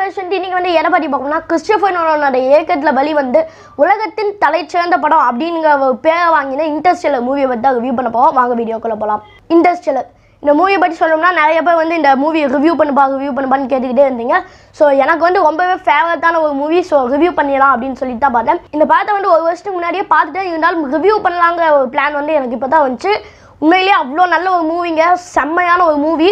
patient இன்னைக்கு வந்து எதை பற்றி பார்க்கணும்னா கிறிஸ்டோபர் நோலனோட இயக்கத்தில் வழி வந்து உலகத்தின் தலை சிறந்த படம் அப்படிங்கிற ஒரு பேரை வாங்கின இன்டர்ஸ்டெல்லர் மூவியை பற்றி தான் ரிவ்யூ பண்ண போவோம் வாங்க வீடியோக்குள்ள போகலாம் இன்டர்ஸ்டெல்லர் இந்த மூவியை பற்றி சொல்லணும்னா நிறைய பேர் வந்து இந்த மூவியை ரிவ்யூ பண்ணுப்பா ரிவ்யூ பண்ணுப்பான்னு கேட்டுக்கிட்டே இருந்தீங்க ஸோ எனக்கு வந்து ரொம்பவே ஃபேவரட்டான ஒரு மூவி ஸோ ரிவ்யூ பண்ணிடலாம் அப்படின்னு சொல்லிட்டு தான் பார்த்தேன் இந்த படத்தை வந்து ஒரு வருஷத்துக்கு முன்னாடியே பார்த்துட்டேன் இருந்தாலும் ரிவ்யூ பண்ணலாங்கிற ஒரு பிளான் வந்து எனக்கு இப்போ தான் வந்துச்சு உண்மையிலேயே அவ்வளோ நல்ல ஒரு மூவிங்க செம்மையான ஒரு மூவி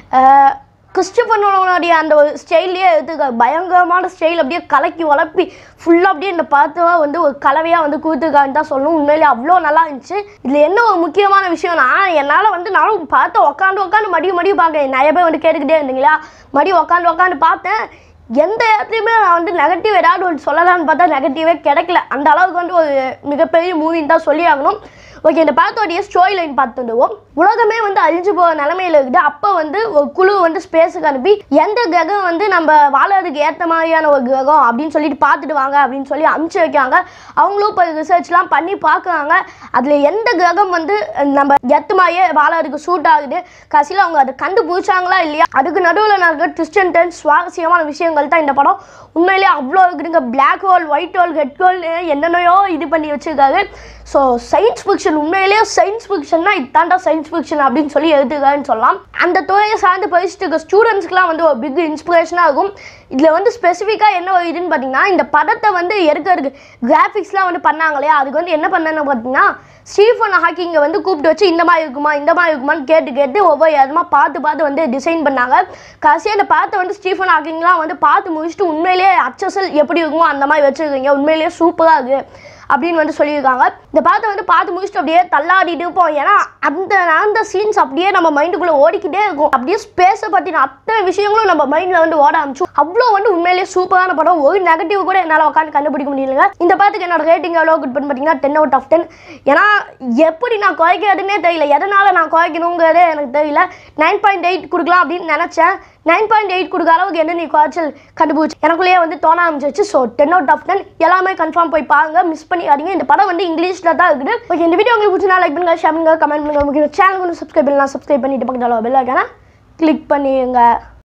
கிறிஸ்டபர் நோலனுடைய அந்த ஒரு ஸ்டைல்லையே எடுத்துக்க பயங்கரமான ஸ்டைல் அப்படியே கலக்கி வளர்ப்பி ஃபுல்லாக அப்படியே இந்த படத்தை வந்து ஒரு கலவையாக வந்து கொடுத்துருக்கான்னு தான் சொல்லணும் உண்மையிலேயே அவ்வளோ நல்லா இருந்துச்சு இதில் என்ன ஒரு முக்கியமான விஷயம்னா என்னால் வந்து நானும் பார்த்து உட்காந்து உட்காந்து மடியும் மடியும் பார்க்கேன் நிறைய பேர் வந்து கேட்டுக்கிட்டே இருந்தீங்களா மடி உட்காந்து உட்காந்து பார்த்தேன் எந்த இடத்துலையுமே நான் வந்து நெகட்டிவ் ஏதாவது ஒன்று சொல்லலாம்னு பார்த்தா நெகட்டிவே கிடைக்கல அந்த அளவுக்கு வந்து ஒரு மிகப்பெரிய மூவின்னு தான் சொல்லி ஆகணும் ஓகே இந்த படத்தோடைய ஸ்டோரி லைன் பார்த்துடுவோம் உலகமே வந்து அழிஞ்சு போகிற நிலமையில இருக்குது அப்போ வந்து ஒரு குழு வந்து ஸ்பேஸுக்கு அனுப்பி எந்த கிரகம் வந்து நம்ம வாழறதுக்கு ஏற்ற மாதிரியான ஒரு கிரகம் அப்படின்னு சொல்லிட்டு பார்த்துட்டு வாங்க அப்படின்னு சொல்லி அனுப்பிச்சு வைக்காங்க அவங்களும் இப்போ ரிசர்ச்லாம் பண்ணி பார்க்குறாங்க அதில் எந்த கிரகம் வந்து நம்ம எத்து மாதிரியே வாழறதுக்கு சூட் ஆகுது கடைசியில் அவங்க அதை கண்டுபிடிச்சாங்களா இல்லையா அதுக்கு நடுவில் நடக்கிற ட்விஸ்ட் அண்ட் டர்ன் சுவாரஸ்யமான விஷயங்கள் தான் இந்த படம் உண்மையிலேயே அவ்வளோ இருக்குதுங்க black hole white hole head hole என்னென்னையோ இது பண்ணி வச்சிருக்காரு ஸோ சயின்ஸ் ஃபிக்ஷன் உண்மையிலேயே சயின்ஸ் ஃபிக்ஷன்னா இதாண்டா சயின்ஸ் ஃபிக்ஷன் அப்படின்னு சொல்லி எழுதுக்கான்னு சொல்லலாம் அந்த துறையை சார்ந்து படிச்சுட்டு இருக்க ஸ்டூடெண்ட்ஸ்க்குலாம் வந்து ஒரு பிக் இன்ஸ்பிரேஷனாக இருக்கும் இதில் வந்து ஸ்பெசிஃபிக்காக என்ன ஒரு இதுன்னு பார்த்தீங்கன்னா இந்த படத்தை வந்து எடுக்கிறதுக்கு கிராஃபிக்ஸ்லாம் வந்து பண்ணாங்க இல்லையா அதுக்கு வந்து என்ன பண்ணேன்னு பார்த்தீங்கன்னா ஸ்டீஃபன் ஹாக்கிங்கை வந்து கூப்பிட்டு வச்சு இந்த மாதிரி இருக்குமா இந்த மாதிரி இருக்குமான்னு கேட்டு கேட்டு ஒவ்வொரு இடமா பார்த்து பார்த்து வந்து டிசைன் பண்ணாங்க கடைசியாக இந்த படத்தை வந்து ஸ்டீஃபன் ஹாக்கிங்லாம் வந்து பார்த்து முடிச்சுட்டு உண்மையிலேயே அச்சசல் எப்படி இருக்குமோ அந்த மாதிரி வச்சுருக்கீங்க உண்மையிலேயே சூப்பராக இருக்குது அப்படின்னு வந்து சொல்லியிருக்காங்க இந்த படத்தை வந்து பார்த்து முடிச்சுட்டு அப்படியே தள்ளாடிட்டு இருப்போம் ஏன்னா அந்த அந்த சீன்ஸ் அப்படியே நம்ம மைண்டுக்குள்ளே ஓடிக்கிட்டே இருக்கும் அப்படியே ஸ்பேஸை பற்றின அத்தனை விஷயங்களும் நம்ம மைண்டில் வந்து ஓட ஆரம்பிச்சு அவ்வளோ வந்து உண்மையிலேயே சூப்பரான படம் ஒரு நெகட்டிவ் கூட என்னால் உட்காந்து கண்டுபிடிக்க முடியலங்க இந்த படத்துக்கு என்னோட ரேட்டிங் எவ்வளோ குட் பண்ணி பார்த்தீங்கன்னா டென் அவுட் ஆஃப் டென் ஏன்னா எப்படி நான் குறைக்கிறதுனே தெரியல எதனால் நான் குறைக்கணுங்கிறதே எனக்கு தெரியல நைன் பாயிண்ட் எயிட் கொடுக்கலாம் அப்படின்னு நினச்சேன் நைன் பாயிண்ட் எயிட் கொடுக்க அளவுக்கு என்ன நீ குறைச்சல் கண்டுபிடிச்சு எனக்குள்ளேயே வந்து தோண ஆரம்பிச்சிச்சு so ten out of ten எல்லாமே கன்ஃபார்ம் போய் பாருங்க மிஸ் பண்ணிக்காதீங்க இந்த படம் வந்து இங்கிலீஷில் தான் இருக்குது ஓகே இந்த வீடியோ உங்களுக்கு பிடிச்சா லைக் பண்ணுங்க ஷேர் பண்ணுங்க கமெண்ட் பண்ணுங்க முக்கியம் சேனல் வந்து சப்ஸ்கிரைப் பண்ணலாம் சப்ஸ்கிரைப் பண்ணிட்டு பக்கத்தில் பெல் ஐக்கான கிளிக் பண்ணிடுங்க